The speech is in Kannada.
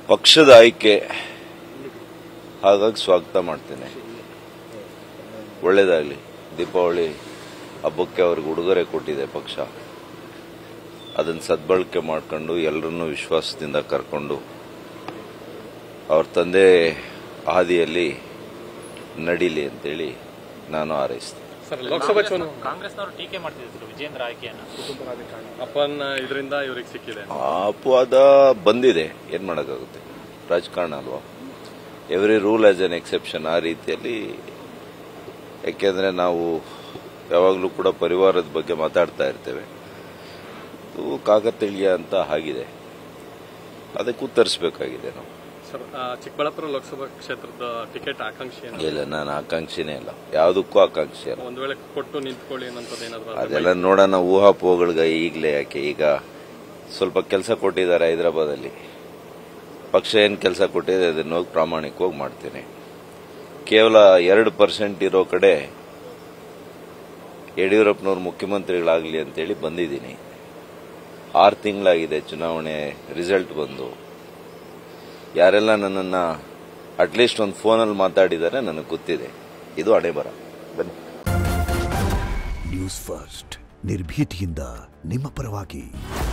ಪಕ್ಷದ ಆಯ್ಕೆ ಹಾಗಾಗಿ ಸ್ವಾಗತ ಮಾಡ್ತೇನೆ ಒಳ್ಳೇದಾಗಲಿ ದೀಪಾವಳಿ ಹಬ್ಬಕ್ಕೆ ಅವ್ರಿಗೆ ಉಡುಗೊರೆ ಕೊಟ್ಟಿದೆ ಪಕ್ಷ ಅದನ್ನು ಸದ್ಬಳಕೆ ಮಾಡ್ಕೊಂಡು ಎಲ್ಲರನ್ನೂ ವಿಶ್ವಾಸದಿಂದ ಕರ್ಕೊಂಡು ಅವ್ರ ತಂದೆ ಹಾದಿಯಲ್ಲಿ ನಡೀಲಿ ಅಂತೇಳಿ ನಾನು ಹಾರೈಸ್ತೇನೆ ಸರ್ ಲೋಕಸಭಾ ಚುನಾವಣೆ ಕಾಂಗ್ರೆಸ್ನವರು ಟೀಕೆ ಮಾಡ್ತಿದ್ರು ವಿಜೇಂದ್ರ ಆಯ್ಕೆಯನ್ನ ಅಪ್ಪನ ಇದರಿಂದ ಇವ್ರಿಗೆ ಸಿಕ್ಕಿದೆ ಆ ಅಪವಾದ ಬಂದಿದೆ ಏನ್ ಮಾಡೋಕ್ಕಾಗುತ್ತೆ ರಾಜಕಾರಣ ಅಲ್ವಾ every rule as an exception ಆ ರೀತಿಯಲ್ಲಿ ಯಾಕೆಂದ್ರೆ ನಾವು ಯಾವಾಗಲೂ ಕೂಡ ಪರಿವಾರದ ಬಗ್ಗೆ ಮಾತಾಡ್ತಾ ಇರ್ತೇವೆ ಇದು ಕಾಕತಳಿಯ ಅಂತ ಆಗಿದೆ ಅದಕ್ಕೆ ಉತ್ತರಿಸಬೇಕಾಗಿದೆ ನಾವು ಸರ್ ಆ, ಚಿಕ್ಕಬಳ್ಳಾಪುರ ಲೋಕಸಭಾ ಕ್ಷೇತ್ರದ ಟಿಕೆಟ್ ಆಕಾಂಕ್ಷಿ ಏನು ಇಲ್ಲ ನಾನು ಆಕಾಂಕ್ಷಿನೇ ಇಲ್ಲ ಯಾವುದಕ್ಕೂ ಆಕಾಂಕ್ಷಿ ಅಲ್ಲ ಒಂದ್ ವೇಳೆ ಕೊಟ್ಟು ನಿಂತ್ಕೊಳ್ಳಿ ಅನ್ನೋದು ಏನಾದ್ರು ಆದ್ರೆ ಅದೆಲ್ಲ ನೋಡೋಣ ಊಹಾಪೋಹಗಳಿಗೆ ಈಗಲೇ ಯಾಕೆ ಈಗ ಸ್ವಲ್ಪ ಕೆಲಸ ಕೊಟ್ಟಿದ್ದಾರೆ ಹೈದರಾಬಾದಲ್ಲಿ ಪಕ್ಷ ಏನು ಕೆಲಸ ಕೊಟ್ಟಿದೆ ಅದನ್ನ ಹೋಗಿ ಪ್ರಾಮಾಣಿಕವಾಗಿ ಮಾಡ್ತೇನೆ ಕೇವಲ ಎರಡು ಪರ್ಸೆಂಟ್ ಇರೋ ಕಡೆ ಯಡಿಯೂರಪ್ಪನವ್ರು ಮುಖ್ಯಮಂತ್ರಿಗಳಾಗಲಿ ಅಂತೇಳಿ ಬಂದಿದ್ದೀನಿ ಆರು ತಿಂಗಳಾಗಿದೆ ಚುನಾವಣೆ ರಿಸಲ್ಟ್ ಬಂದು ಯಾರೆಲ್ಲ ನನ್ನನ್ನು ಅಟ್ಲೀಸ್ಟ್ ಒಂದು ಫೋನಲ್ಲಿ ಮಾತಾಡಿದ್ದಾರೆ ನನಗೆ ಗೊತ್ತಿದೆ ಇದು ಹಣೆ ಬರ ಬನ್ನಿ ನ್ಯೂಸ್ ಫಸ್ಟ್ ನಿರ್ಭೀತಿಯಿಂದ ನಿಮ್ಮ ಪರವಾಗಿ